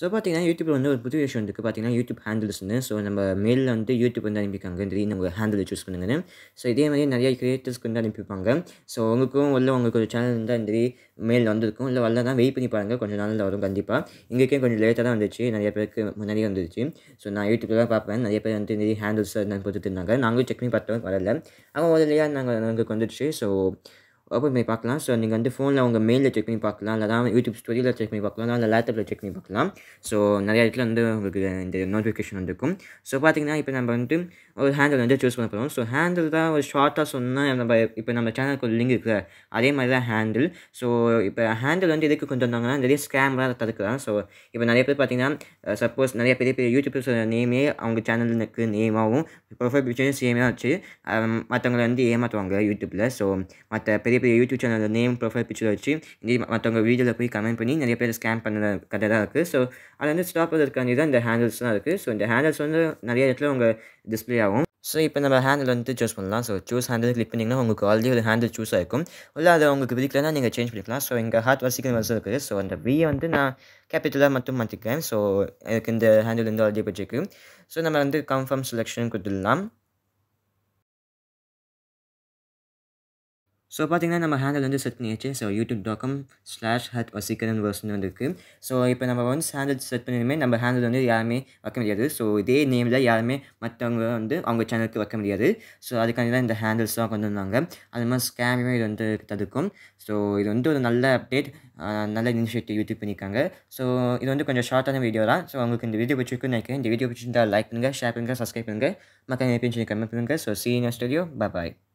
so பார்த்தீங்கன்னா யூடியூப்பில் வந்து ஒரு புது விஷயம் வந்துருக்கு பார்த்தீங்கன்னா யூடியூப் ஹேண்டில்ஸ்னு ஸோ நம்ம மெயிலில் வந்து யூடியூப் வந்து அனுப்பியிருக்காங்க திடீர்னு உங்கள் ஹேண்டில் சூஸ் பண்ணுங்கன்னு ஸோ இதே மாதிரி நிறைய கிரியேட்டர்ஸ்க்கு வந்து அனுப்பியிருப்பாங்க ஸோ உங்களுக்கும் உள்ள உங்களுக்கு ஒரு சேனல் இருந்தால் இந்த மெயில் வந்திருக்கும் இல்லை வரல தான் வெயிட் பண்ணி பாருங்கள் கொஞ்சம் நாளில் வரும் கண்டிப்பாக எங்களுக்கே கொஞ்சம் லேட்டாக தான் வந்துச்சு நிறைய பேருக்கு முன்னாடியே வந்துருச்சு ஸோ நான் யூடியூப்பில் தான் பார்ப்பேன் நிறைய பேர் வந்து நிறைய ஹேண்டில்ஸ் நான் கொடுத்துட்டு இருந்தாங்க நாங்களும் செக் பண்ணி பார்த்தோம் வரல அவங்க முதல்லையா நாங்கள் எங்களுக்கு வந்துடுச்சு ஸோ ஓப்பன் பண்ணி பார்க்கலாம் ஸோ நீங்கள் வந்து ஃபோனில் உங்கள் மெயிலில் செக் பண்ணி பார்க்கலாம் இல்லை தான் யூடியூப் ஸ்டோரியில் செக் பண்ணி பார்க்கலாம் இல்லை லேப்டாப்பில் செக் பண்ணி பார்க்கலாம் ஸோ நிறைய இடத்துல வந்து உங்களுக்கு இந்த நோட்டிஃபிகேஷன் வந்திருக்கும் ஸோ பார்த்தீங்கன்னா இப்போ நம்ம வந்துட்டு ஒரு ஹேண்டில் வந்து சூஸ் பண்ண போகிறோம் ஸோ ஹேண்டில் தான் ஒரு ஷார்ட்டாக சொன்னால் நம்ம இப்போ நம்ம சேனலுக்கு ஒரு லிங்க் இருக்குது அதே மாதிரி தான் ஹேண்டில் ஸோ இப்போ ஹேண்டில் வந்து எதுக்கு கொண்டு வந்தாங்கன்னா நிறைய ஸ்கேம்லாம் தடுக்கலாம் ஸோ இப்போ நிறைய பேர் பார்த்தீங்கன்னா சப்போஸ் நிறைய பெரிய பெரிய யூடியூபர்ஸ் நேமே அவங்க சேனலுக்கு நேமாகவும் ப்ரொஃபைல் பிக்சரும் சேமாக வச்சு மற்றவங்களை வந்து ஏமாற்றுவாங்க யூடியூப்பில் ஸோ மற்ற பெரிய பெரிய YouTube channel name profile picture வச்சு இதே மற்றவங்க வீடியோவில் போய் கமெண்ட் பண்ணி நிறைய பேர் ஸ்கேம் பண்ண கதை தான் இருக்குது ஸோ அதை வந்து ஸ்டாப் பண்ணுறதுக்காண்டி தான் இந்த ஹேண்டில்ஸ் தான் இருக்குது ஸோ இந்த ஹேண்டில்ஸ் வந்து நிறைய இடத்துல உங்கள் டிஸ்பிளே ஆகும் ஸோ இப்போ நம்ம ஹேண்டில் வந்து சூஸ் பண்ணலாம் ஸோ சூஸ் ஹேண்டில் கிளிக் பண்ணிங்கன்னா உங்களுக்கு ஆல்ரெடி ஒரு ஹேண்டில் சூஸ் ஆகிருக்கும் இல்லை அதை உங்களுக்கு பிடிக்கலன்னா நீங்கள் சேஞ்ச் பண்ணிக்கலாம் ஸோ எங்கள் ஹார்ட் வசிக்கிற வருஷம் இருக்குது ஸோ அந்த வியை வந்து நான் கேபிட்டலாக மட்டும் மாற்றிக்கிறேன் ஸோ எனக்கு இந்த ஹேண்டில் வந்து ஆல்ரெடி போயிருக்கு ஸோ நம்ம வந்து கன்ஃபார்ம் செலெக்ஷன் கொடுத்துடலாம் ஸோ பார்த்தீங்கன்னா நம்ம ஹேண்டில் வந்து செட் பண்ணியாச்சு so YouTube dot com slash ஹட் வசிக்கரன் வேர்ஸ்னு வந்துருக்கு ஸோ இப்போ நம்ம வந்து ஹேண்டில் செட் பண்ணியுமே நம்ம ஹேண்டில் வந்து யாருமே வைக்க முடியாது ஸோ இதே நேமில் யாருமே மற்றவங்க வந்து அவங்க சேனலுக்கு வைக்க முடியாது ஸோ அதுக்காண்டி தான் இந்த ஹேண்டில்ஸ் தான் கொண்டு வந்தாங்க அது மாதிரி ஸ்கேமே இது வந்து தடுக்கும் ஸோ இது வந்து ஒரு நல்ல அப்டேட் நல்ல இனிஷியேட்டிவ் யூடியூப் பண்ணியிருக்காங்க ஸோ இது வந்து கொஞ்சம் ஷார்ட்டான வீடியோ தான் ஸோ உங்களுக்கு இந்த வீடியோ பிடிச்சிருக்குன்னு நினைக்கிறேன் இந்த வீடியோ பிடிச்சிருந்தா லைக் பண்ணுங்கள் ஷேர் பண்ணுங்கள் சப்ஸ்கிரைப் பண்ணுங்கள் மக்கள் எப்பயும் கமெண்ட் பண்ணுங்கள் so see in studio bye